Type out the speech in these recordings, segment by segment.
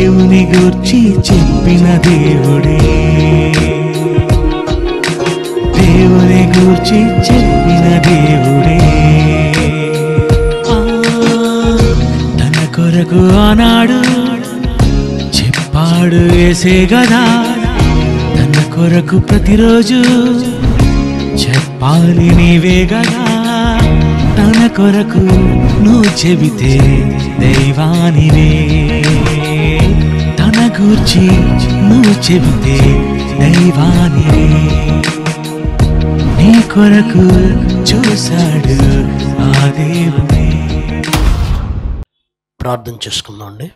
దేవుని గూర్చి చెప్పిన దేవుడే దేవుని గూర్చి చెప్పిన దేవుడే ఆ, తన కొరకు ఆనాడు చెప్పాడు వేసే గదా తన కొరకు ప్రతిరోజు చెప్పాలి నీవే గదా తన కొరకు నువ్వు చెబితే దైవానివే తన గూర్చి నువ్వు చెబితే దైవానివే నీ కొరకు చూశాడు ఆ దేవుడే ప్రార్థన చేసుకుందాం అండి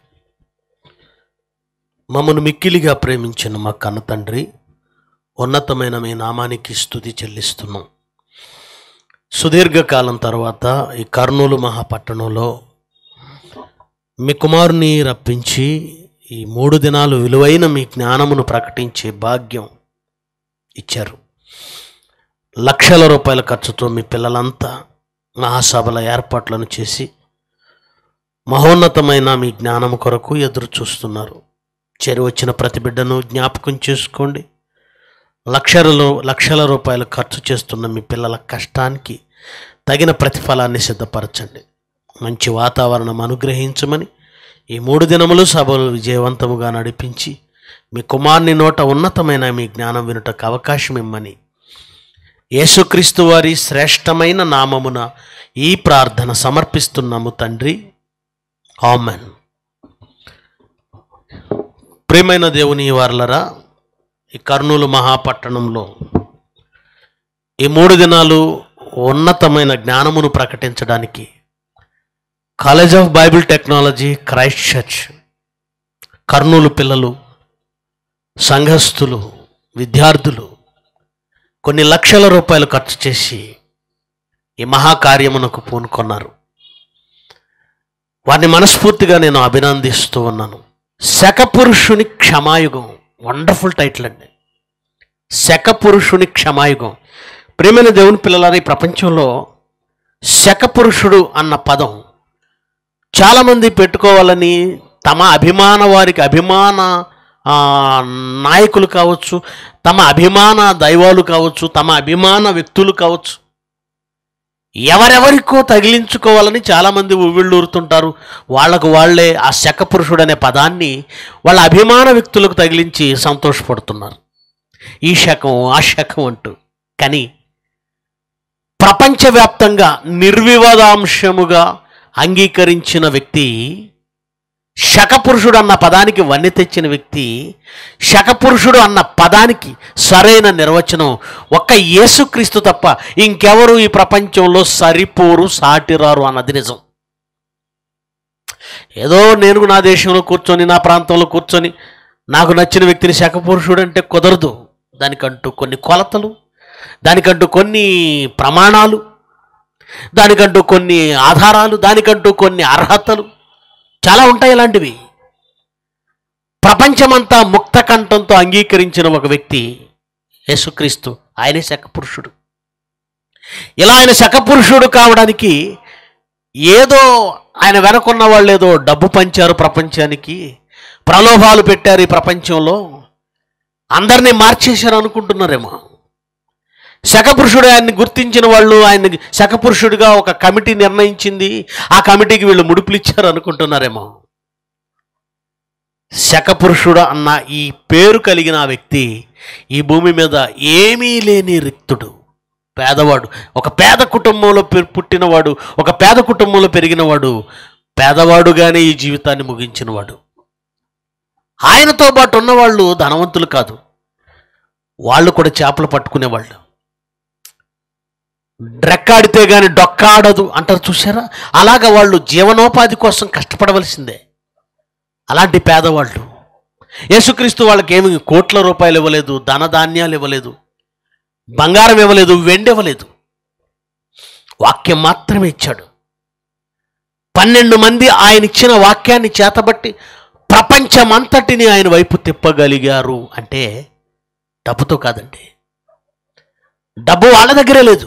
మమ్మను మిక్కిలిగా ప్రేమించిన మా కన్న తండ్రి ఉన్నతమైన మీ నామానికి స్థుతి చెల్లిస్తున్నాం సుదీర్ఘకాలం తర్వాత ఈ కర్నూలు మహాపట్టణంలో మీ కుమారుని రప్పించి ఈ మూడు దినాలు విలువైన మీ జ్ఞానమును ప్రకటించే భాగ్యం ఇచ్చారు లక్షల రూపాయల ఖర్చుతో మీ పిల్లలంతా మహాసభల ఏర్పాట్లను చేసి మహోన్నతమైన మీ జ్ఞానం కొరకు ఎదురు చూస్తున్నారు చెరి వచ్చిన ప్రతి బిడ్డను జ్ఞాపకం చేసుకోండి లక్షలలో లక్షల రూపాయలు ఖర్చు చేస్తున్న మీ పిల్లల కష్టానికి తగిన ప్రతిఫలాన్ని సిద్ధపరచండి మంచి వాతావరణం అనుగ్రహించమని ఈ మూడు దినములు సభలు విజయవంతముగా నడిపించి మీ కుమార్ని నోట ఉన్నతమైన మీ జ్ఞానం వినుటకు అవకాశం ఇమ్మని యేసుక్రీస్తు వారి శ్రేష్టమైన నామమున ఈ ప్రార్థన సమర్పిస్తున్నాము తండ్రి ఆమెన్ ప్రియమైన దేవుని వారలరా ఈ కర్నూలు మహాపట్టణంలో ఈ మూడు దినాలు ఉన్నతమైన జ్ఞానమును ప్రకటించడానికి college of Bible technology Christ church Kurnool పిల్లలు సంఘస్థులు విద్యార్థులు కొన్ని లక్షల రూపాయలు ఖర్చు చేసి ఈ మహాకార్యమునకు పూనుకొన్నారు వారిని మనస్ఫూర్తిగా నేను అభినందిస్తూ ఉన్నాను శకపురుషుని క్షమాయుగం వండర్ఫుల్ టైటిల్ అండి శకపురుషుని క్షమాయుగం ప్రేమైన దేవుని పిల్లలారా ఈ ప్రపంచంలో శకపురుషుడు అన్న పదం చాలామంది పెట్టుకోవాలని తమ అభిమాన వారికి అభిమాన ఆ, నాయకులు కావచ్చు తమ అభిమాన దైవాలు కావచ్చు తమ అభిమాన వ్యక్తులు కావచ్చు ఎవరెవరికో తగిలించుకోవాలని చాలామంది ఉవ్విళ్ళూరుతుంటారు వాళ్ళకు వాళ్ళే ఆ శకపురుషుడు అనే పదాన్ని వాళ్ళ అభిమాన వ్యక్తులకు తగిలించి సంతోషపడుతున్నారు ఈ శకం ఆ శకం అంటూ కానీ ప్రపంచవ్యాప్తంగా నిర్వివాదాంశముగా అంగీకరించిన వ్యక్తి శకపురుషుడు అన్న పదానికి వన్నె తెచ్చిన వ్యక్తి శకపురుషుడు అన్న పదానికి సరైన నిర్వచనం ఒక్క యేసుక్రీస్తు తప్ప ఇంకెవరు ఈ ప్రపంచంలో సరిపోరు సాటిరారు అన్నది నిజం ఏదో నేను నా దేశంలో కూర్చొని నా ప్రాంతంలో కూర్చొని నాకు నచ్చిన వ్యక్తిని శకపురుషుడు అంటే కుదరదు దానికంటూ కొన్ని కొలతలు దానికంటూ కొన్ని ప్రమాణాలు దానికంటూ కొన్ని ఆధారాలు దానికంటూ కొన్ని అర్హతలు చాలా ఉంటాయి ఇలాంటివి ప్రపంచమంతా ముక్త కంఠంతో అంగీకరించిన ఒక వ్యక్తి యేసుక్రీస్తు ఆయనే శకపురుషుడు ఇలా ఆయన శకపురుషుడు కావడానికి ఏదో ఆయన వెనకున్న వాళ్ళు ఏదో డబ్బు పంచారు ప్రపంచానికి ప్రలోభాలు పెట్టారు ఈ ప్రపంచంలో అందరినీ మార్చేశారు అనుకుంటున్నారేమో శకపురుషుడు ఆయన్ని గుర్తించిన వాళ్ళు ఆయన్ని శకపురుషుడిగా ఒక కమిటీ నిర్ణయించింది ఆ కమిటీకి వీళ్ళు ముడుపులు ఇచ్చారు అనుకుంటున్నారేమో శకపురుషుడు అన్న ఈ పేరు కలిగిన ఆ వ్యక్తి ఈ భూమి మీద ఏమీ లేని రిక్తుడు పేదవాడు ఒక పేద కుటుంబంలో పె- పుట్టినవాడు ఒక పేద కుటుంబంలో పెరిగినవాడు పేదవాడుగానే ఈ జీవితాన్ని ముగించినవాడు ఆయనతో పాటు ఉన్నవాళ్ళు ధనవంతులు కాదు వాళ్ళు కూడా చేపలు పట్టుకునేవాళ్ళు డ్రెక్కాడితే గాని డొక్కాడదు అంటారు చూసారా అలాగ వాళ్ళు జీవనోపాధి కోసం కష్టపడవలసిందే అలాంటి పేదవాళ్ళు యేసుక్రీస్తు వాళ్ళకి ఏమి కోట్ల రూపాయలు ఇవ్వలేదు ధనధాన్యాలు ఇవ్వలేదు బంగారం ఇవ్వలేదు వెండి ఇవ్వలేదు వాక్యం మాత్రమే ఇచ్చాడు పన్నెండు మంది ఆయన ఇచ్చిన వాక్యాన్ని చేతబట్టి ప్రపంచమంతటిని ఆయన వైపు తిప్పగలిగారు అంటే డబ్బుతో కాదండి డబ్బు వాళ్ళ దగ్గరే లేదు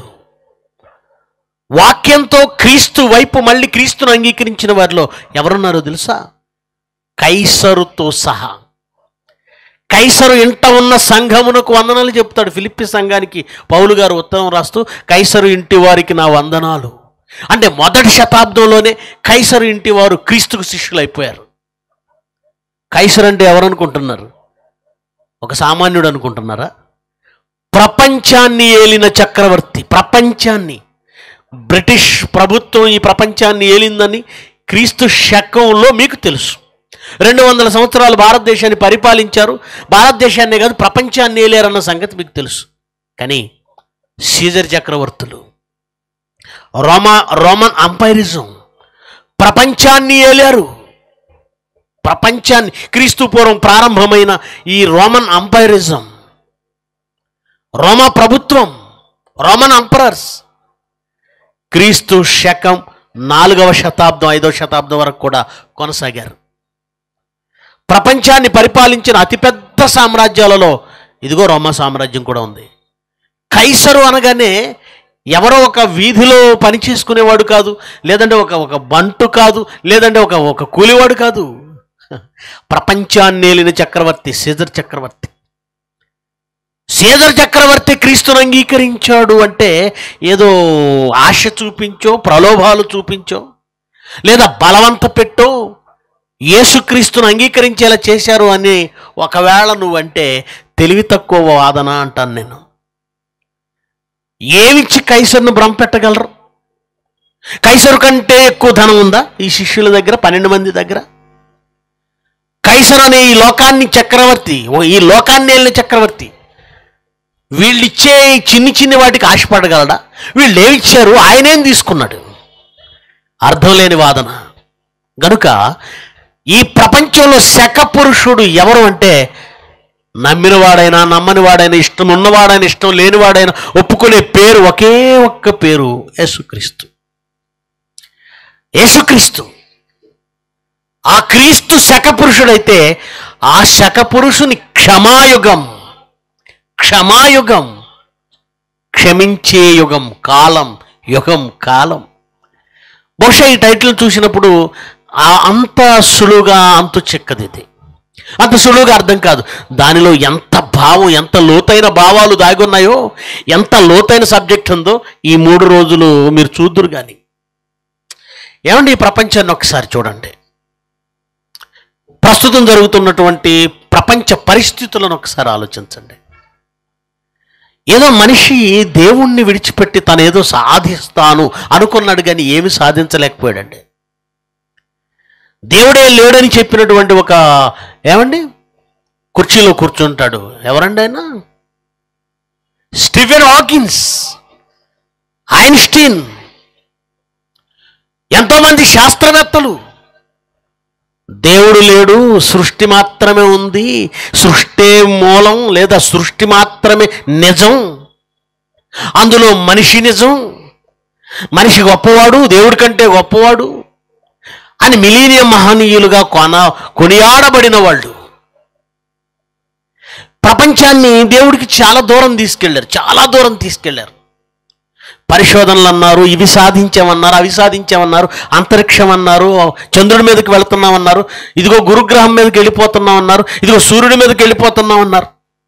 వాక్యంతో క్రీస్తు వైపు మళ్ళీ క్రీస్తును అంగీకరించిన వారిలో ఎవరున్నారో తెలుసా కైసరుతో సహా కైసరు ఇంట ఉన్న సంఘమునకు వందనాలు చెప్తాడు ఫిలిప్పి సంఘానికి పౌలు గారు ఉత్తరం రాస్తూ కైసరు ఇంటి వారికి నా వందనాలు అంటే మొదటి శతాబ్దంలోనే కైసరు ఇంటి వారు క్రీస్తుకు శిష్యులు అయిపోయారు కైసరు అంటే ఎవరు అనుకుంటున్నారు ఒక సామాన్యుడు అనుకుంటున్నారా ప్రపంచాన్ని ఏలిన చక్రవర్తి ప్రపంచాన్ని బ్రిటిష్ ప్రభుత్వం ఈ ప్రపంచాన్ని ఏలిందని క్రీస్తు శకంలో మీకు తెలుసు రెండు వందల సంవత్సరాలు భారతదేశాన్ని పరిపాలించారు భారతదేశాన్నే కాదు ప్రపంచాన్ని ఏలేరన్న సంగతి మీకు తెలుసు కానీ సీజర్ చక్రవర్తులు రోమా రోమన్ అంపైరిజం ప్రపంచాన్ని ఏలారు ప్రపంచాన్ని క్రీస్తు పూర్వం ప్రారంభమైన ఈ రోమన్ అంపైరిజం రోమా ప్రభుత్వం రోమన్ అంపరర్స్ క్రీస్తు శకం నాలుగవ శతాబ్దం ఐదవ శతాబ్దం వరకు కూడా కొనసాగారు ప్రపంచాన్ని పరిపాలించిన అతిపెద్ద సామ్రాజ్యాలలో ఇదిగో రోమా సామ్రాజ్యం కూడా ఉంది కైసరు అనగానే ఎవరో ఒక వీధిలో పని చేసుకునేవాడు కాదు లేదంటే ఒక ఒక బంటు కాదు లేదంటే ఒక ఒక కూలివాడు కాదు ప్రపంచాన్ని ఏలిన చక్రవర్తి సీజర్ చక్రవర్తి సీజర్ చక్రవర్తి క్రీస్తును అంగీకరించాడు అంటే ఏదో ఆశ చూపించో ప్రలోభాలు చూపించో లేదా బలవంత పెట్టో యేసుక్రీస్తును అంగీకరించేలా చేశారు అని ఒకవేళ నువ్వంటే తెలివి తక్కువ వాదన అంటాను నేను ఏమిచ్చి కైసర్ను భ్రమపెట్టగలరు కైసరు కంటే ఎక్కువ ధనం ఉందా ఈ శిష్యుల దగ్గర పన్నెండు మంది దగ్గర కైసరు అనే ఈ లోకాన్ని చక్రవర్తి ఓ ఈ లోకాన్ని వెళ్ళిన చక్రవర్తి వీళ్ళిచ్చే ఈ చిన్ని చిన్ని వాటికి ఆశపడగలడా వీళ్ళు ఏమిచ్చారు ఆయనేం తీసుకున్నాడు అర్థం లేని వాదన గనుక ఈ ప్రపంచంలో శక పురుషుడు ఎవరు అంటే నమ్మినవాడైనా నమ్మనివాడైనా ఇష్టం ఉన్నవాడైనా ఇష్టం లేనివాడైనా ఒప్పుకునే పేరు ఒకే ఒక్క పేరు యేసుక్రీస్తు యేసుక్రీస్తు ఆ క్రీస్తు శక పురుషుడైతే ఆ శక పురుషుని క్షమాయుగం క్షమాయుగం క్షమించే యుగం కాలం యుగం కాలం బహుశా ఈ టైటిల్ చూసినప్పుడు ఆ అంత సులువుగా అంతు చెక్కది ఇది అంత సులువుగా అర్థం కాదు దానిలో ఎంత భావం ఎంత లోతైన భావాలు దాగి ఉన్నాయో ఎంత లోతైన సబ్జెక్ట్ ఉందో ఈ మూడు రోజులు మీరు చూద్దురు కానీ ఏమండి ఈ ప్రపంచాన్ని ఒకసారి చూడండి ప్రస్తుతం జరుగుతున్నటువంటి ప్రపంచ పరిస్థితులను ఒకసారి ఆలోచించండి ఏదో మనిషి దేవుణ్ణి విడిచిపెట్టి తను ఏదో సాధిస్తాను అనుకున్నాడు కానీ ఏమి సాధించలేకపోయాడండి దేవుడే లేడని చెప్పినటువంటి ఒక ఏమండి కుర్చీలో కూర్చుంటాడు ఎవరండి ఆయన స్టీఫెన్ హాకిన్స్ ఐన్స్టీన్ ఎంతోమంది శాస్త్రవేత్తలు దేవుడు లేడు సృష్టి మాత్రమే ఉంది సృష్టే మూలం లేదా సృష్టి మాత్రమే నిజం అందులో మనిషి నిజం మనిషి గొప్పవాడు దేవుడి కంటే గొప్పవాడు అని మిలీనియం మహనీయులుగా కొన కొనియాడబడిన వాళ్ళు ప్రపంచాన్ని దేవుడికి చాలా దూరం తీసుకెళ్లారు చాలా దూరం తీసుకెళ్లారు పరిశోధనలు అన్నారు ఇవి సాధించామన్నారు అవి సాధించామన్నారు అంతరిక్షం అన్నారు చంద్రుడి మీదకి వెళుతున్నామన్నారు ఇదిగో గురుగ్రహం మీదకి వెళ్ళిపోతున్నామన్నారు ఇదిగో సూర్యుడి మీదకి వెళ్ళిపోతున్నామన్నారు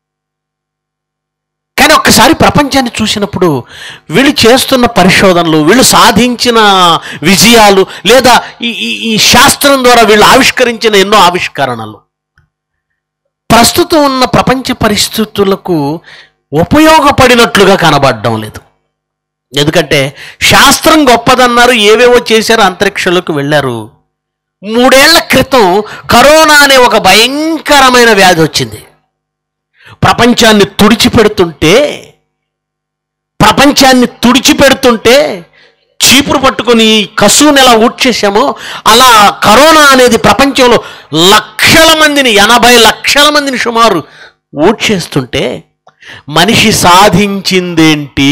కానీ ఒక్కసారి ప్రపంచాన్ని చూసినప్పుడు వీళ్ళు చేస్తున్న పరిశోధనలు వీళ్ళు సాధించిన విజయాలు లేదా ఈ ఈ- ఈ శాస్త్రం ద్వారా వీళ్ళు ఆవిష్కరించిన ఎన్నో ఆవిష్కరణలు ప్రస్తుతం ఉన్న ప్రపంచ పరిస్థితులకు ఉపయోగపడినట్లుగా కనబడడం లేదు ఎందుకంటే శాస్త్రం గొప్పదన్నారు ఏవేవో చేశారు అంతరిక్షంలోకి వెళ్ళారు మూడేళ్ల క్రితం కరోనా అనే ఒక భయంకరమైన వ్యాధి వచ్చింది ప్రపంచాన్ని తుడిచిపెడుతుంటే ప్రపంచాన్ని తుడిచిపెడుతుంటే చీపురు పట్టుకొని కసువుని ఎలా ఊడ్చేసామో అలా కరోనా అనేది ప్రపంచంలో లక్షల మందిని ఎనభై లక్షల మందిని సుమారు ఊడ్చేస్తుంటే మనిషి సాధించిందేంటి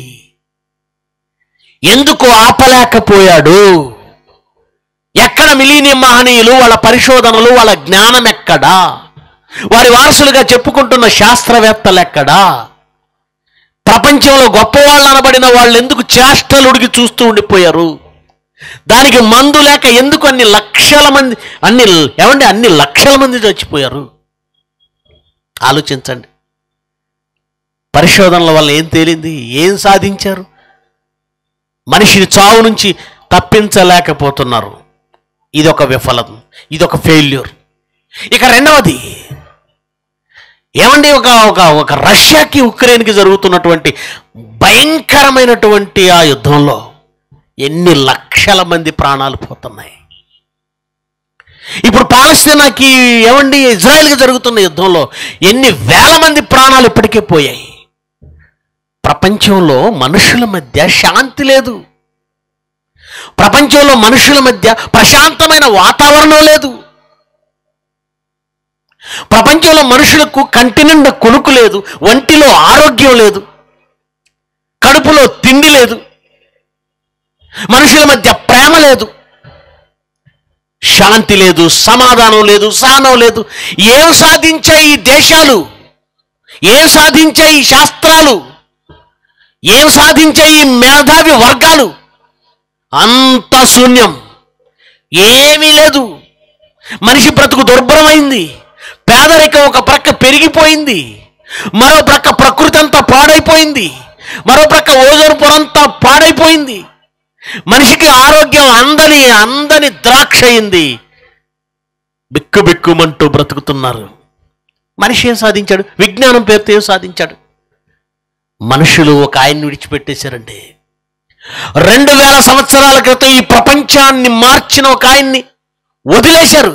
ఎందుకు ఆపలేకపోయాడు ఎక్కడ మిలీనియం మహనీయులు వాళ్ళ పరిశోధనలు వాళ్ళ జ్ఞానం ఎక్కడా వారి వారసులుగా చెప్పుకుంటున్న శాస్త్రవేత్తలు ఎక్కడా ప్రపంచంలో గొప్పవాళ్ళు అనబడిన వాళ్ళు ఎందుకు చేష్టలుడికి చూస్తూ ఉండిపోయారు దానికి మందు లేక ఎందుకు అన్ని లక్షల మంది అన్ని ఏమండి అన్ని లక్షల మంది చచ్చిపోయారు ఆలోచించండి పరిశోధనల వల్ల ఏం తేలింది ఏం సాధించారు మనిషిని చావు నుంచి తప్పించలేకపోతున్నారు ఇది ఒక విఫలం ఇది ఒక ఫెయిల్యూర్ ఇక రెండవది ఏమండి ఒక ఒక ఒక రష్యాకి ఉక్రెయిన్కి జరుగుతున్నటువంటి భయంకరమైనటువంటి ఆ యుద్ధంలో ఎన్ని లక్షల మంది ప్రాణాలు పోతున్నాయి ఇప్పుడు పాలస్తీనాకి ఏమండి ఇజ్రాయెల్కి జరుగుతున్న యుద్ధంలో ఎన్ని వేల మంది ప్రాణాలు ఇప్పటికే పోయాయి ప్రపంచంలో మనుషుల మధ్య శాంతి లేదు ప్రపంచంలో మనుషుల మధ్య ప్రశాంతమైన వాతావరణం లేదు ప్రపంచంలో మనుషులకు కంటి నిండా కొనుక్కు లేదు ఒంటిలో ఆరోగ్యం లేదు కడుపులో తిండి లేదు మనుషుల మధ్య ప్రేమ లేదు శాంతి లేదు సమాధానం లేదు సహనం లేదు ఏం సాధించాయి ఈ దేశాలు ఏం సాధించాయి ఈ శాస్త్రాలు ఏం సాధించాయి ఈ మేధావి వర్గాలు అంత శూన్యం ఏమీ లేదు మనిషి బ్రతుకు దుర్భరమైంది పేదరికం ఒక ప్రక్క పెరిగిపోయింది మరో ప్రక్క ప్రకృతి అంతా పాడైపోయింది మరో ప్రక్క ఓజోన్ పొరంతా పాడైపోయింది మనిషికి ఆరోగ్యం అందని అందని ద్రాక్ష అయింది బిక్కు బిక్కుమంటూ బ్రతుకుతున్నారు మనిషి ఏం సాధించాడు విజ్ఞానం పేరుతో ఏం సాధించాడు మనుషులు ఒక ఆయన్ని విడిచిపెట్టేశారండి రెండు వేల సంవత్సరాల క్రితం ఈ ప్రపంచాన్ని మార్చిన ఒక ఆయన్ని వదిలేశారు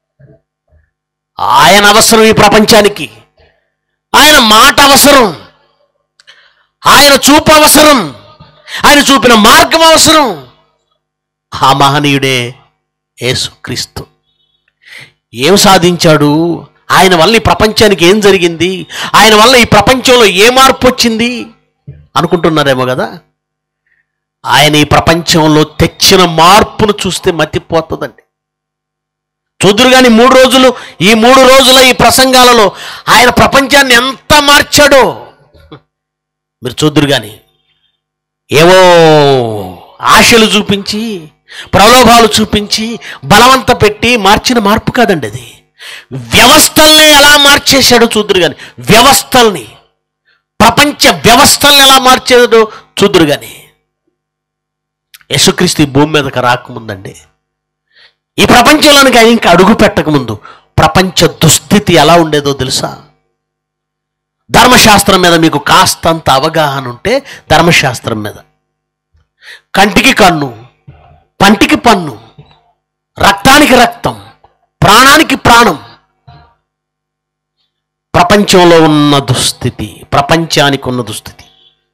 ఆయన అవసరం ఈ ప్రపంచానికి ఆయన మాట అవసరం ఆయన చూపు అవసరం ఆయన చూపిన మార్గం అవసరం ఆ మహనీయుడే యేసుక్రీస్తు ఏం సాధించాడు ఆయన వల్ల ఈ ప్రపంచానికి ఏం జరిగింది ఆయన వల్ల ఈ ప్రపంచంలో ఏ మార్పు వచ్చింది అనుకుంటున్నారేమో కదా ఆయన ఈ ప్రపంచంలో తెచ్చిన మార్పును చూస్తే మతిపోతుందండి చూదురు కానీ మూడు రోజులు ఈ మూడు రోజుల ఈ ప్రసంగాలలో ఆయన ప్రపంచాన్ని ఎంత మార్చాడో మీరు చూదురు కానీ ఏవో ఆశలు చూపించి ప్రలోభాలు చూపించి బలవంత పెట్టి మార్చిన మార్పు కాదండి అది వ్యవస్థల్ని ఎలా మార్చేశాడో చూదురు కానీ వ్యవస్థల్ని ప్రపంచ వ్యవస్థల్ని ఎలా మార్చేదో చూదురు కానీ యేసుక్రీస్తు ఈ భూమి మీదకి రాకముందండి ఈ ప్రపంచంలోనికి ఆయన ఇంకా అడుగు పెట్టకముందు ప్రపంచ దుస్థితి ఎలా ఉండేదో తెలుసా ధర్మశాస్త్రం మీద మీకు కాస్తంత అవగాహన ఉంటే ధర్మశాస్త్రం మీద కంటికి కన్ను పంటికి పన్ను రక్తానికి రక్తం ప్రాణానికి ప్రాణం ప్రపంచంలో ఉన్న దుస్థితి ప్రపంచానికి ఉన్న దుస్థితి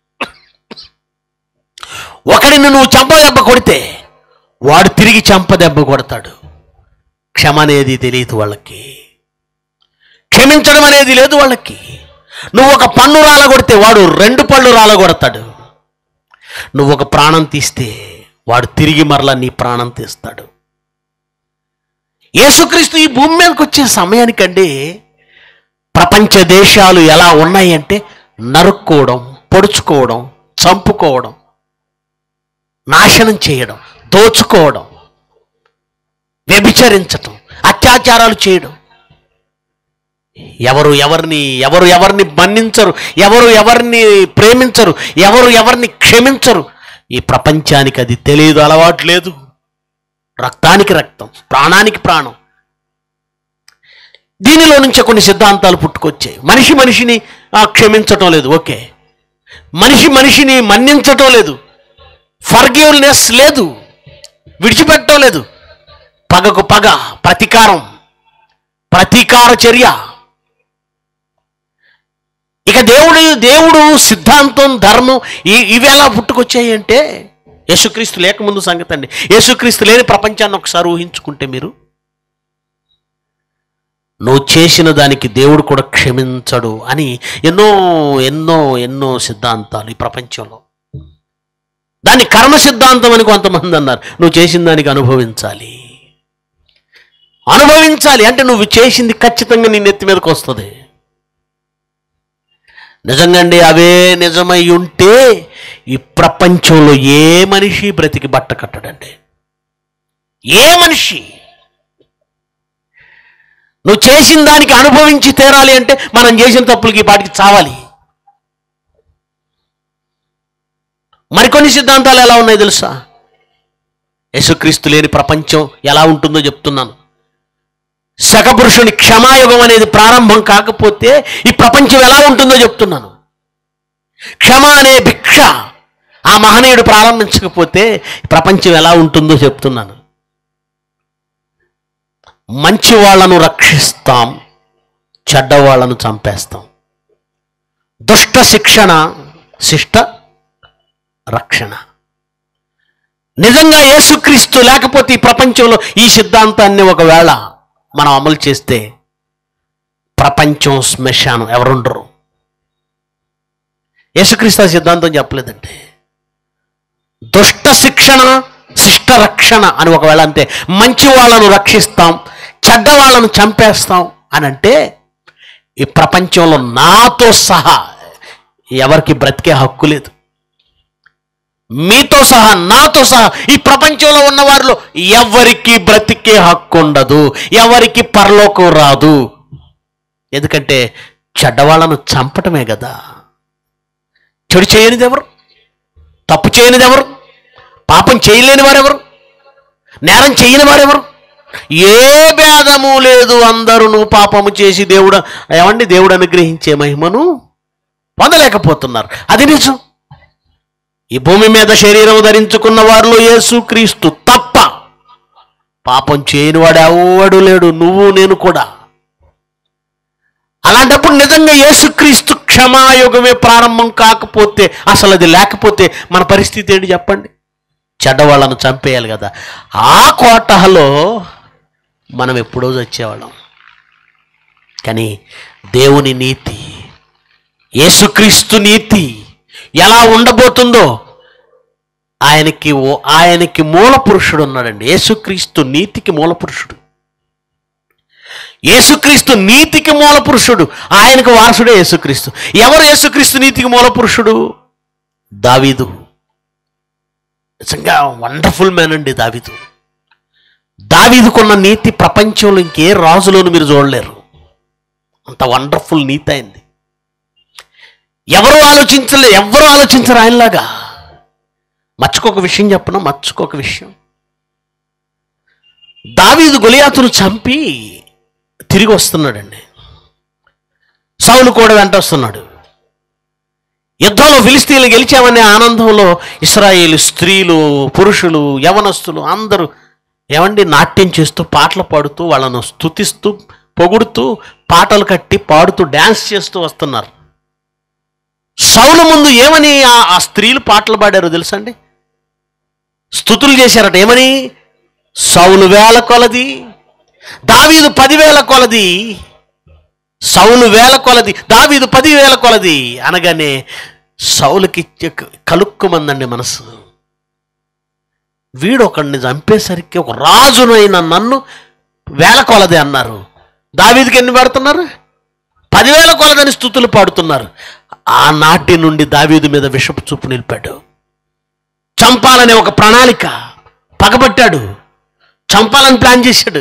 ఒకడిని నువ్వు చంప దెబ్బ కొడితే వాడు తిరిగి చంప దెబ్బ కొడతాడు క్షమ అనేది తెలియదు వాళ్ళకి క్షమించడం అనేది లేదు వాళ్ళకి నువ్వు ఒక పన్ను రాలగొడితే వాడు రెండు పళ్ళు రాలగొడతాడు నువ్వు ఒక ప్రాణం తీస్తే వాడు తిరిగి మరలా నీ ప్రాణం తీస్తాడు యేసుక్రీస్తు ఈ భూమి మీదకి వచ్చే సమయానికండి ప్రపంచ దేశాలు ఎలా ఉన్నాయంటే నరుక్కోవడం పొడుచుకోవడం చంపుకోవడం నాశనం చేయడం దోచుకోవడం వ్యభిచరించటం అత్యాచారాలు చేయడం ఎవరు ఎవరిని ఎవరు ఎవరిని మన్నించరు ఎవరు ఎవరిని ప్రేమించరు ఎవరు ఎవరిని క్షమించరు ఈ ప్రపంచానికి అది తెలియదు అలవాటు లేదు రక్తానికి రక్తం ప్రాణానికి ప్రాణం దీనిలో నుంచే కొన్ని సిద్ధాంతాలు పుట్టుకొచ్చాయి మనిషి మనిషిని ఆ, క్షమించటం లేదు ఓకే మనిషి మనిషిని మన్నించటం లేదు ఫర్గివ్నెస్ లేదు విడిచిపెట్టడం లేదు పగకు పగ ప్రతీకారం ప్రతీకార చర్య ఇక దేవుడు దేవుడు సిద్ధాంతం ధర్మం ఈ- ఇవి ఎలా పుట్టుకొచ్చాయి అంటే యేసుక్రీస్తు లేకముందు సంగతి అండి యేసుక్రీస్తు లేని ప్రపంచాన్ని ఒకసారి ఊహించుకుంటే మీరు నువ్వు చేసిన దానికి దేవుడు కూడా క్షమించడు అని ఎన్నో ఎన్నో ఎన్నో సిద్ధాంతాలు ఈ ప్రపంచంలో దాన్ని కర్మ సిద్ధాంతం అని కొంతమంది అన్నారు నువ్వు చేసిన దానికి అనుభవించాలి అనుభవించాలి అంటే నువ్వు చేసింది ఖచ్చితంగా నీ నెత్తి మీదకి వస్తుంది నిజంగండి అవే నిజమై ఉంటే ఈ ప్రపంచంలో ఏ మనిషి బ్రతికి బట్ట కట్టడండి ఏ మనిషి నువ్వు చేసిన దానికి అనుభవించి తీరాలి అంటే మనం చేసిన తప్పులకి ఈ పాటికి చావాలి మరికొన్ని సిద్ధాంతాలు ఎలా ఉన్నాయి తెలుసా యేసుక్రీస్తు లేని ప్రపంచం ఎలా ఉంటుందో చెప్తున్నాను శకపురుషుని క్షమాయుగం అనేది ప్రారంభం కాకపోతే ఈ ప్రపంచం ఎలా ఉంటుందో చెప్తున్నాను క్షమ అనే భిక్ష ఆ మహనీయుడు ప్రారంభించకపోతే ఈ ప్రపంచం ఎలా ఉంటుందో చెప్తున్నాను మంచి వాళ్ళను రక్షిస్తాం చెడ్డ వాళ్ళను చంపేస్తాం దుష్ట శిక్షణ శిష్ట రక్షణ నిజంగా యేసుక్రీస్తు లేకపోతే ఈ ప్రపంచంలో ఈ సిద్ధాంతాన్ని ఒకవేళ మనం అమలు చేస్తే ప్రపంచం శ్మశానం ఎవరుండరు యేసుక్రీస్తు ఆ సిద్ధాంతం చెప్పలేదంటే దుష్ట శిక్షణ శిష్ట రక్షణ అని ఒకవేళ అంతే మంచి వాళ్ళను రక్షిస్తాం చెడ్డ వాళ్ళను చంపేస్తాం అని అంటే ఈ ప్రపంచంలో నాతో సహా ఎవరికి బ్రతికే హక్కు లేదు మీతో సహా నాతో సహా ఈ ప్రపంచంలో ఉన్న వారిలో ఎవరికి బ్రతికే హక్కు ఉండదు ఎవరికి పరలోకం రాదు ఎందుకంటే చెడ్డవాళ్ళను చంపటమే కదా చెడు చేయనిది ఎవరు తప్పు చేయనిది ఎవరు పాపం చేయలేని వారెవరు నేరం చేయని వారెవరు ఏ భేదము లేదు అందరూ పాపము చేసి దేవుడు ఏమండి దేవుడు అనుగ్రహించే మహిమను పొందలేకపోతున్నారు అది నిజం ఈ భూమి మీద శరీరం ధరించుకున్న వారిలో యేసుక్రీస్తు తప్ప పాపం చేయని వాడు ఎవడు లేడు నువ్వు నేను కూడా అలాంటప్పుడు నిజంగా యేసుక్రీస్తు క్షమాయుగమే ప్రారంభం కాకపోతే అసలు అది లేకపోతే మన పరిస్థితి ఏంటి చెప్పండి చెడ్డవాళ్ళను చంపేయాలి కదా ఆ కోటలో మనం ఎప్పుడో వచ్చేవాళ్ళం కానీ దేవుని నీతి యేసుక్రీస్తు నీతి ఎలా ఉండబోతుందో ఆయనకి ఓ- ఆయనకి మూల పురుషుడు ఉన్నాడండి యేసుక్రీస్తు నీతికి మూల పురుషుడు యేసుక్రీస్తు నీతికి మూల పురుషుడు ఆయనకు వారసుడే యేసుక్రీస్తు ఎవరు యేసుక్రీస్తు నీతికి మూల పురుషుడు దావీదు నిజంగా వండర్ఫుల్ మ్యాన్ అండి దావీదు దావీదుకున్న నీతి ప్రపంచంలో ఇంకే రాజులోను మీరు చూడలేరు అంత వండర్ఫుల్ నీతి అయింది ఎవరు ఆలోచించలే ఎవరు ఆలోచించరు ఆయనలాగా మర్చుకోక విషయం చెప్పను మర్చుకోక విషయం దావీదు గొలియాతును చంపి తిరిగి వస్తున్నాడండి సౌలు కూడా వెంట వస్తున్నాడు యుద్ధంలో ఫిలిస్తీన్లు గెలిచామనే ఆనందంలో ఇస్రాయేలు స్త్రీలు పురుషులు యవనస్తులు అందరూ ఏమండి నాట్యం చేస్తూ పాటలు పాడుతూ వాళ్ళను స్తుతిస్తూ పొగుడుతూ పాటలు కట్టి పాడుతూ డ్యాన్స్ చేస్తూ వస్తున్నారు సౌలు ముందు ఏమని ఆ- ఆ స్త్రీలు పాటలు పాడారో తెలుసండి స్థుతులు చేశారట ఏమని సౌలు వేల కొలది దావీదు పదివేల కొలది సౌలు వేల కొలది దావీదు పదివేల కొలది అనగానే సౌలుకి చెక్- కలుక్కుమందండి మనసు వీడు ఒకడిని చంపేసరికి ఒక రాజునైన నన్ను వేల కొలది అన్నారు దావీదికి ఎన్ని పెడుతున్నారు పదివేల కొలదని స్థుతులు పాడుతున్నారు ఆనాటి నుండి దావీదు మీద విషపు చూపు నిలిపాడు చంపాలనే ఒక ప్రణాళిక పగబట్టాడు చంపాలని ప్లాన్ చేశాడు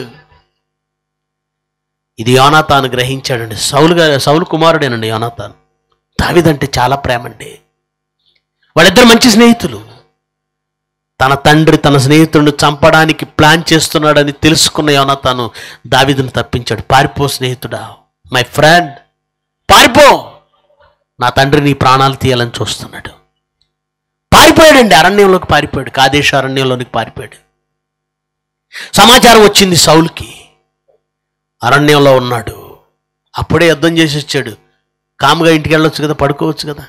ఇది యోనాతాను గ్రహించాడండి సౌలు గారు సౌలు కుమారుడేనండి యోనాతాను దావీదంటే చాలా ప్రేమండి వాళ్ళిద్దరు మంచి స్నేహితులు తన తండ్రి తన స్నేహితుడిని చంపడానికి ప్లాన్ చేస్తున్నాడని తెలుసుకున్న యోనాతాను దావీదును తప్పించాడు పారిపో స్నేహితుడా మై ఫ్రెండ్ పారిపో నా తండ్రి నీ ప్రాణాలు తీయాలని చూస్తున్నాడు పారిపోయాడండి అరణ్యంలోకి పారిపోయాడు కాదేశ అరణ్యంలోనికి పారిపోయాడు సమాచారం వచ్చింది సౌలుకి అరణ్యంలో ఉన్నాడు అప్పుడే యుద్ధం చేసి వచ్చాడు కాముగా ఇంటికి వెళ్ళొచ్చు కదా పడుకోవచ్చు కదా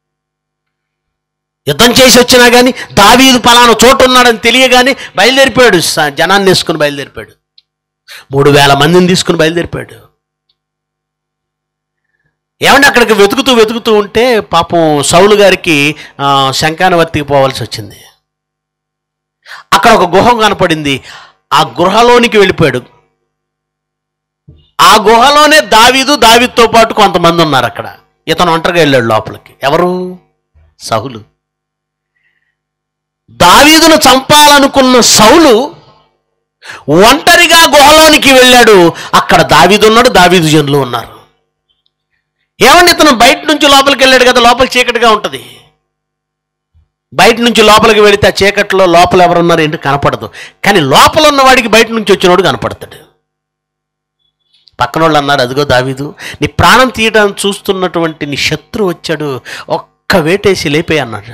యుద్ధం చేసి వచ్చినా కానీ దావీదు పలానా చోటు ఉన్నాడని తెలియగానే బయలుదేరిపోయాడు స- జనాన్ని తీసుకుని బయలుదేరిపోయాడు మూడు వేల మందిని తీసుకుని బయలుదేరిపోయాడు ఏమంటే అక్కడికి వెతుకుతూ వెతుకుతూ ఉంటే పాపం సౌలు గారికి ఆ, శంకానవర్తికి పోవాల్సి వచ్చింది అక్కడ ఒక గుహ కనపడింది ఆ గుహలోనికి వెళ్ళిపోయాడు ఆ గుహలోనే దావీదు దావీదుతో పాటు కొంతమంది ఉన్నారు అక్కడ ఇతను ఒంటరిగా వెళ్ళాడు లోపలికి ఎవరు సౌలు దావీదును చంపాలనుకున్న సౌలు ఒంటరిగా గుహలోనికి వెళ్ళాడు అక్కడ దావీదు ఉన్నాడు దావీదు జనులు ఉన్నారు ఏమండి ఇతను బయట నుంచి లోపలికి వెళ్ళాడు కదా లోపల చీకటిగా ఉంటుంది బయట నుంచి లోపలికి వెళితే ఆ చీకట్లో లోపల ఎవరున్నారు ఏంటి కనపడదు కానీ లోపల ఉన్న వాడికి బయట నుంచి వచ్చినోడు కనపడతాడు పక్కన వాళ్ళు అన్నారు అదిగో దావీదు నీ ప్రాణం తీయడానికి చూస్తున్నటువంటి నీ శత్రు వచ్చాడు ఒక్క వేటేసి లేపే అన్నాడు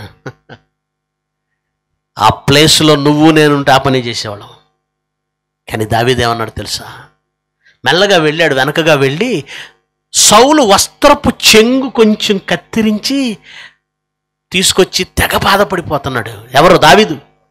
ఆ ప్లేస్లో నువ్వు నేనుంటే ఆ పని చేసేవాళ్ళం కానీ దావీదేమన్నాడు తెలుసా మెల్లగా వెళ్ళాడు వెనకగా వెళ్ళి సౌలు వస్త్రపు చెంగు కొంచెం కత్తిరించి తీసుకొచ్చి తెగ బాధపడిపోతున్నాడు ఎవరు దావీదు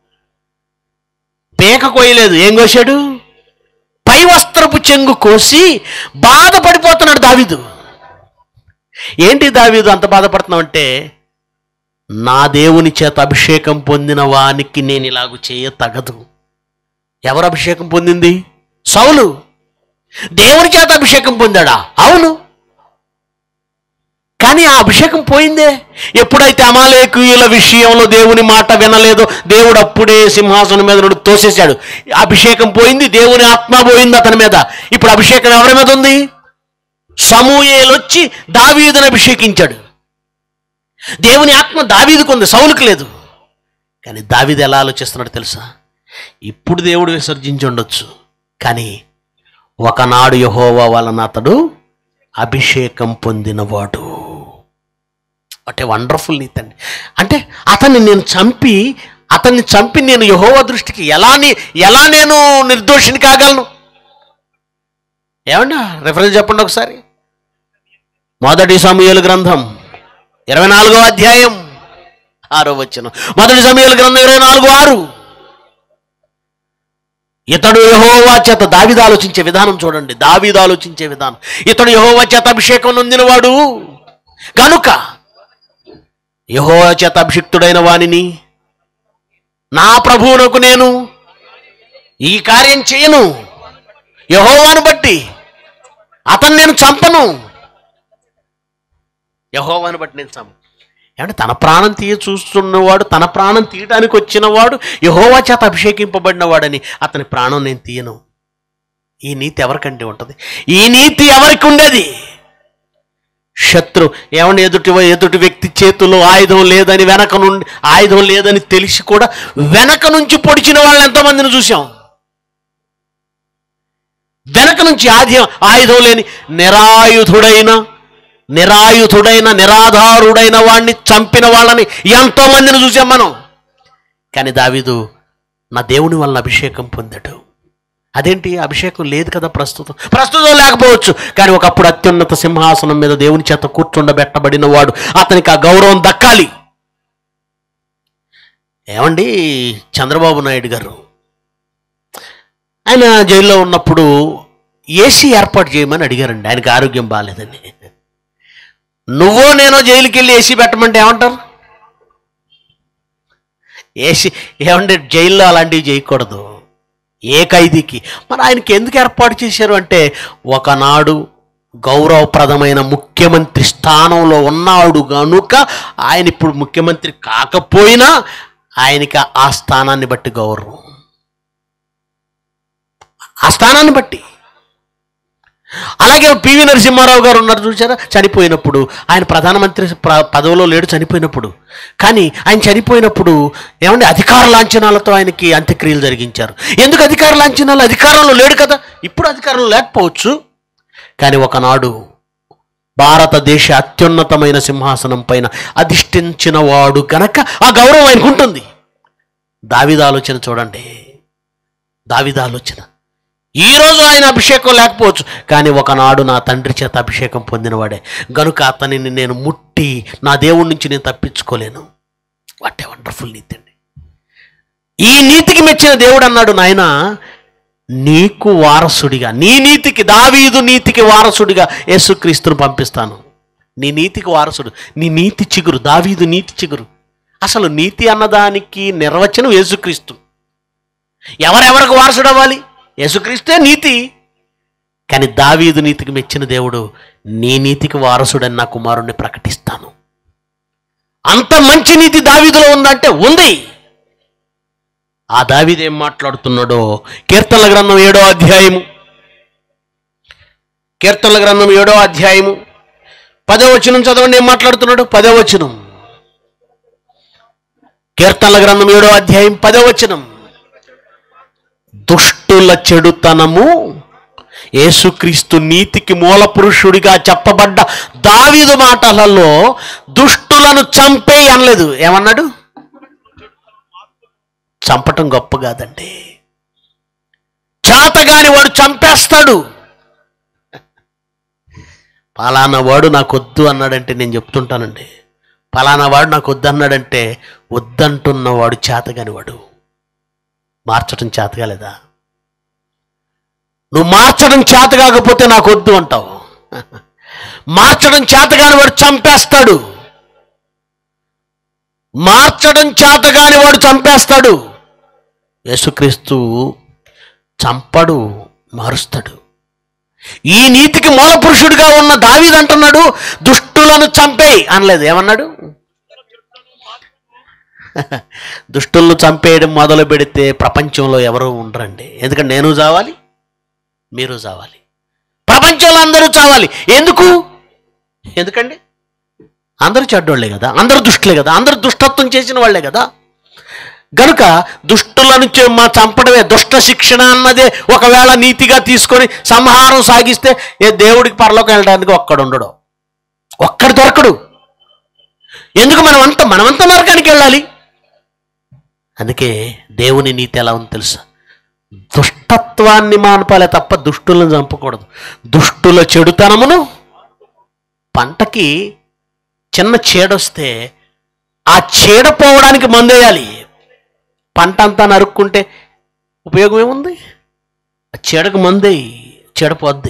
పేక కోయలేదు ఏం కోసాడు పై వస్త్రపు చెంగు కోసి బాధపడిపోతున్నాడు దావీదు ఏంటి దావీదు అంత బాధపడుతున్నావు అంటే నా దేవుని చేత అభిషేకం పొందిన వానికి నేను ఇలాగ చేయ తగదు ఎవరు అభిషేకం పొందింది సౌలు దేవుని చేత అభిషేకం పొందాడా అవును కానీ ఆ అభిషేకం పోయిందే ఎప్పుడైతే అమాలేకుయుల విషయంలో దేవుని మాట వినలేదో దేవుడు అప్పుడే సింహాసనం మీద నుండి తోసేశాడు అభిషేకం పోయింది దేవుని ఆత్మ పోయింది అతని మీద ఇప్పుడు అభిషేకం ఎవరి మీద ఉంది సమూయేలు వచ్చి దావీదుని అభిషేకించాడు దేవుని ఆత్మ దావీదుకు ఉంది సౌలుకు లేదు కానీ దావీదు ఎలా ఆలోచిస్తున్నాడు తెలుసా ఇప్పుడు దేవుడు విసర్జించి ఉండొచ్చు కానీ ఒకనాడు యహోవా వలన అతడు అభిషేకం పొందినవాడు అంటే వండర్ఫుల్ నీతి అండి అంటే అతన్ని నేను చంపి అతన్ని చంపి నేను యహోవా దృష్టికి ఎలా ని- ఎలా నేను నిర్దోషిని కాగలను ఏమండి రెఫరెన్స్ చెప్పండి ఒకసారి మొదటి సమయాల గ్రంథం ఇరవై నాలుగో అధ్యాయం ఆరో వచ్చిన మొదటి సమయాల గ్రంథం ఇరవై నాలుగు ఆరు ఇతడు యహోవా చేత దావిద ఆలోచించే విధానం చూడండి దావీదు ఆలోచించే విధానం ఇతడు యహోవా చేత అభిషేకం నొందినవాడు గనుక యహోవా చేత అభిషిక్తుడైన వానిని నా ప్రభువునకు నేను ఈ కార్యం చేయను యహోవాను బట్టి అతను నేను చంపను యహోవాను బట్టి నేను చంపను ఏమంటే తన ప్రాణం తీయ చూస్తున్నవాడు తన ప్రాణం తీయడానికి వచ్చినవాడు యహోవా చేత అభిషేకింపబడినవాడని అతని ప్రాణం నేను తీయను ఈ నీతి ఎవరికంటే ఉంటుంది ఈ నీతి ఎవరికి ఉండేది శత్రు ఏమన్నా ఎదుటి ఎదుటి వ్యక్తి చేతిలో ఆయుధం లేదని వెనక నుండి ఆయుధం లేదని తెలిసి కూడా వెనక నుంచి పొడిచిన వాళ్ళని ఎంతమందిని చూసాం వెనక నుంచి ఆది ఆయుధం లేని నిరాయుధుడైన నిరాయుధుడైన నిరాధారుడైన వాడిని చంపిన వాళ్ళని ఎంతో మందిని చూసాం మనం కానీ దావీదు నా దేవుని వల్ల అభిషేకం పొందాడు అదేంటి అభిషేకం లేదు కదా ప్రస్తుతం ప్రస్తుతం లేకపోవచ్చు కానీ ఒకప్పుడు అత్యున్నత సింహాసనం మీద దేవుని చేత కూర్చుండబెట్టబడిన వాడు అతనికి ఆ గౌరవం దక్కాలి ఏమండి చంద్రబాబు నాయుడు గారు ఆయన జైల్లో ఉన్నప్పుడు ఏసీ ఏర్పాటు చేయమని అడిగారండి ఆయనకి ఆరోగ్యం బాగాలేదని నువ్వో నేనో జైలుకి వెళ్ళి ఏసీ పెట్టమంటే ఏమంటారు ఏసీ ఏమంటే జైల్లో అలాంటివి చేయకూడదు ఏ ఖైదీకి మరి ఆయనకి ఎందుకు ఏర్పాటు చేశారు అంటే ఒకనాడు గౌరవప్రదమైన ముఖ్యమంత్రి స్థానంలో ఉన్నాడు గనుక ఆయన ఇప్పుడు ముఖ్యమంత్రి కాకపోయినా ఆయనకి ఆ స్థానాన్ని బట్టి గౌరవం ఆ స్థానాన్ని బట్టి అలాగే పివి నరసింహారావు గారు ఉన్నారు చూసారా చనిపోయినప్పుడు ఆయన ప్రధానమంత్రి ప్ర- పదవిలో లేడు చనిపోయినప్పుడు కానీ ఆయన చనిపోయినప్పుడు ఏమంటే అధికార లాంఛనాలతో ఆయనకి అంత్యక్రియలు జరిగించారు ఎందుకు అధికార లాంఛనాలు అధికారంలో లేడు కదా ఇప్పుడు అధికారంలో లేకపోవచ్చు కానీ ఒకనాడు భారతదేశ అత్యున్నతమైన సింహాసనం పైన అధిష్ఠించిన వాడు గనక ఆ గౌరవం ఆయనకు ఉంటుంది దావిద ఆలోచన చూడండి దావిద ఆలోచన ఈ రోజు ఆయన అభిషేకం లేకపోవచ్చు కానీ ఒకనాడు నా తండ్రి చేత అభిషేకం పొందినవాడే గనుక అతనిని నేను ముట్టి నా దేవుడి నుంచి నేను తప్పించుకోలేను వాట్ ఏ వండర్ఫుల్ నీతి అండి ఈ నీతికి మెచ్చిన దేవుడు అన్నాడు నాయన నీకు వారసుడిగా నీ నీతికి దావీదు నీతికి వారసుడిగా యేసుక్రీస్తును పంపిస్తాను నీ నీతికి వారసుడు నీ నీతి చిగురు దావీదు నీతి చిగురు అసలు నీతి అన్నదానికి నిర్వచనం యేసుక్రీస్తు ఎవరెవరికి వారసుడు అవ్వాలి యేసుక్రీస్తే నీతి కానీ దావీదు నీతికి మెచ్చిన దేవుడు నీ నీతికి వారసుడని నా కుమారుణ్ణి ప్రకటిస్తాను అంత మంచి నీతి దావీదులో ఉందంటే ఉంది ఆ దావీదు ఏం మాట్లాడుతున్నాడో కీర్తనల గ్రంథం ఏడో అధ్యాయము కీర్తనల గ్రంథం ఏడో అధ్యాయము పదో వచనం చదవండి ఏం మాట్లాడుతున్నాడు పదో వచనం కీర్తనల గ్రంథం ఏడో అధ్యాయం పదో వచనం దుష్టుల చెడుతనము యేసుక్రీస్తు నీతికి మూల పురుషుడిగా చెప్పబడ్డ దావీదు మాటలలో దుష్టులను చంపే అనలేదు ఏమన్నాడు చంపటం గొప్ప కాదండి చేతగాని వాడు చంపేస్తాడు పలానా వాడు నాకు వద్దు అన్నాడంటే నేను చెప్తుంటానండి పలానా వాడు నాకు వద్దు అన్నాడంటే వద్దంటున్నవాడు చేతగాని వాడు మార్చడం చేతగాలేదా నువ్వు మార్చడం చేత కాకపోతే నాకు వద్దు అంటావు మార్చడం చేతగాని వాడు చంపేస్తాడు మార్చడం చేతగాని వాడు చంపేస్తాడు యేసుక్రీస్తు చంపడు మారుస్తాడు ఈ నీతికి మూల పురుషుడిగా ఉన్న దావీదు అంటున్నాడు దుష్టులను చంపేయి అనలేదు ఏమన్నాడు దుష్టులను చంపేయడం మొదలు పెడితే ప్రపంచంలో ఎవరు ఉండరండి ఎందుకంటే నేను చావాలి మీరు చావాలి ప్రపంచంలో అందరూ చావాలి ఎందుకు ఎందుకండి అందరూ చెడ్డోళ్లే కదా అందరూ దుష్టులే కదా అందరూ దుష్టత్వం చేసిన వాళ్ళే కదా గనుక దుష్టులను చే- మా చంపడమే దుష్ట శిక్షణ అన్నదే ఒకవేళ నీతిగా తీసుకొని సంహారం సాగిస్తే ఏ దేవుడికి పరలోకి వెళ్ళడానికి ఒక్కడు ఉండడు ఒక్కడు దొరకడు ఎందుకు మనం అంతా మనమంతా నరకానికి వెళ్ళాలి అందుకే దేవుని నీతి ఎలా ఉంది తెలుసా దుష్టత్వాన్ని మానపాలే తప్ప దుష్టులను చంపకూడదు దుష్టుల చెడుతనమును పంటకి చిన్న చీడొస్తే ఆ చీడ పోవడానికి మందేయాలి పంట అంతా నరుక్కుంటే ఉపయోగం ఏముంది ఆ చీడకు మందే చీడపోద్ది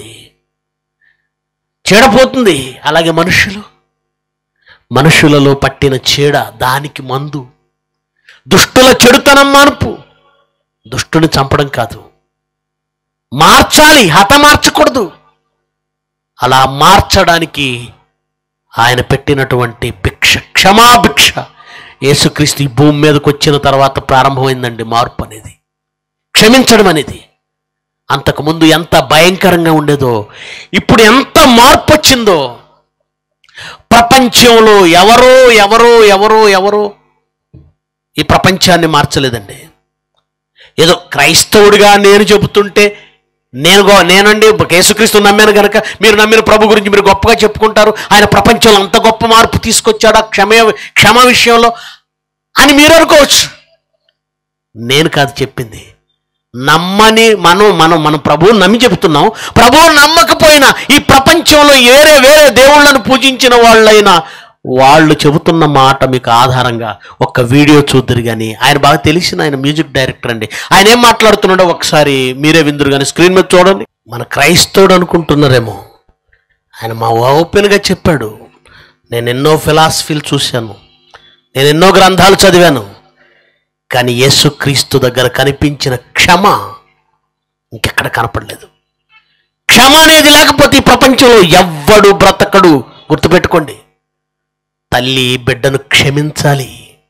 చీడపోతుంది అలాగే మనుషులు మనుషులలో పట్టిన చీడ దానికి మందు దుష్టుల చెడుతనం మార్పు దుష్టుని చంపడం కాదు మార్చాలి హతమార్చకూడదు అలా మార్చడానికి ఆయన పెట్టినటువంటి భిక్ష క్షమాభిక్ష యేసుక్రీస్తు ఈ భూమి మీదకి వచ్చిన తర్వాత ప్రారంభమైందండి మార్పు అనేది క్షమించడం అనేది అంతకుముందు ఎంత భయంకరంగా ఉండేదో ఇప్పుడు ఎంత మార్పు వచ్చిందో ప్రపంచంలో ఎవరో ఎవరో ఎవరో ఎవరో ఈ ప్రపంచాన్ని మార్చలేదండి ఏదో క్రైస్తవుడిగా నేను చెబుతుంటే నేను గో నేనండి యేసుక్రీస్తు నమ్మాను గనక మీరు నమ్మిన ప్రభు గురించి మీరు గొప్పగా చెప్పుకుంటారు ఆయన ప్రపంచంలో అంత గొప్ప మార్పు తీసుకొచ్చాడా క్షమ క్షమ విషయంలో అని మీరు అనుకోవచ్చు నేను కాదు చెప్పింది నమ్మని మనం మనం మనం ప్రభువుని నమ్మి చెబుతున్నాం ప్రభువు నమ్మకపోయినా ఈ ప్రపంచంలో వేరే వేరే దేవుళ్ళను పూజించిన వాళ్ళైనా వాళ్ళు చెబుతున్న మాట మీకు ఆధారంగా ఒక వీడియో చూద్దరు కానీ ఆయన బాగా తెలిసిన ఆయన మ్యూజిక్ డైరెక్టర్ అండి ఆయన ఏం మాట్లాడుతున్నాడో ఒకసారి మీరే విందురు కానీ స్క్రీన్ మీద చూడండి మన క్రైస్తవుడు అనుకుంటున్నారేమో ఆయన మా ఓపెన్గా చెప్పాడు నేను ఎన్నో ఫిలాసఫీలు చూశాను నేను ఎన్నో గ్రంథాలు చదివాను కానీ యేసుక్రీస్తు దగ్గర కనిపించిన క్షమ ఇంకెక్కడ కనపడలేదు క్షమ అనేది లేకపోతే ఈ ప్రపంచంలో ఎవ్వడు బ్రతకడు గుర్తుపెట్టుకోండి తల్లి బిడ్డను క్షమించాలి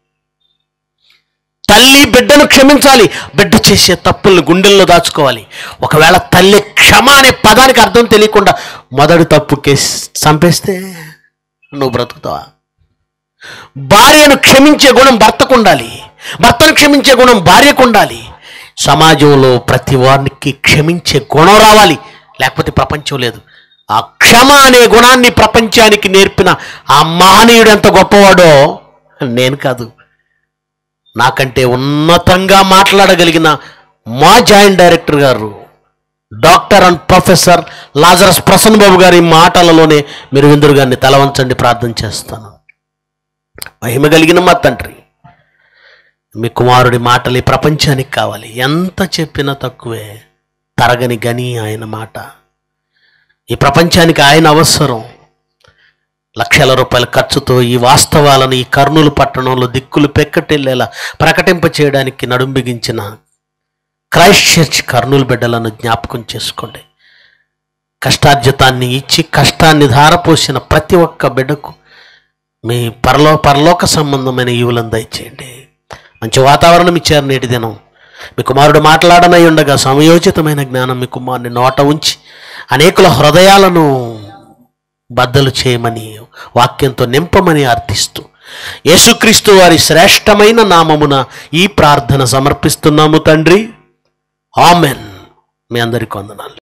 తల్లి బిడ్డను క్షమించాలి బిడ్డ చేసే తప్పుల్ని గుండెల్లో దాచుకోవాలి ఒకవేళ తల్లి క్షమ అనే పదానికి అర్థం తెలియకుండా మొదటి తప్పు కేసు చంపేస్తే నువ్వు బ్రతుకుతావా భార్యను క్షమించే గుణం భర్తకు ఉండాలి భర్తను క్షమించే గుణం భార్యకు ఉండాలి సమాజంలో ప్రతి వారికి క్షమించే గుణం రావాలి లేకపోతే ప్రపంచం లేదు ఆ క్షమ అనే గుణాన్ని ప్రపంచానికి నేర్పిన ఆ మహనీయుడు ఎంత గొప్పవాడో నేను కాదు నాకంటే ఉన్నతంగా మాట్లాడగలిగిన మా జాయింట్ డైరెక్టర్ గారు doctor and professor Lazarus Prasanna Babu గారి మాటలలోనే మీరు విందురు గారిని తలవంచండి ప్రార్థన చేస్తాను మహిమ కలిగిన మా తండ్రి మీ కుమారుడి మాటలు ఈ ప్రపంచానికి కావాలి ఎంత చెప్పినా తక్కువే తరగని గని ఆయన మాట ఈ ప్రపంచానికి ఆయన అవసరం లక్షల రూపాయల ఖర్చుతో ఈ వాస్తవాలను ఈ కర్నూలు పట్టణంలో దిక్కులు పెక్కటిల్లేలా ప్రకటింప చేయడానికి నడుం బిగించిన క్రైస్ట్ చర్చ్ కర్నూలు బిడ్డలను జ్ఞాపకం చేసుకోండి కష్టార్జితాన్ని ఇచ్చి కష్టాన్ని ధారపోసిన ప్రతి ఒక్క బిడ్డకు మీ పరలో పరలోక సంబంధమైన ఈవులను దయచేయండి మంచి వాతావరణం ఇచ్చారు నేటి దినం మీ కుమారుడు మాట్లాడనై ఉండగా సమయోచితమైన జ్ఞానం మీ కుమారుని నోట ఉంచి అనేకుల హృదయాలను బద్దలు చేయమని వాక్యంతో నింపమని అర్థిస్తూ యేసుక్రీస్తు వారి శ్రేష్టమైన నామమున ఈ ప్రార్థన సమర్పిస్తున్నాము తండ్రి ఆమెన్ మీ అందరికీ వందనాలు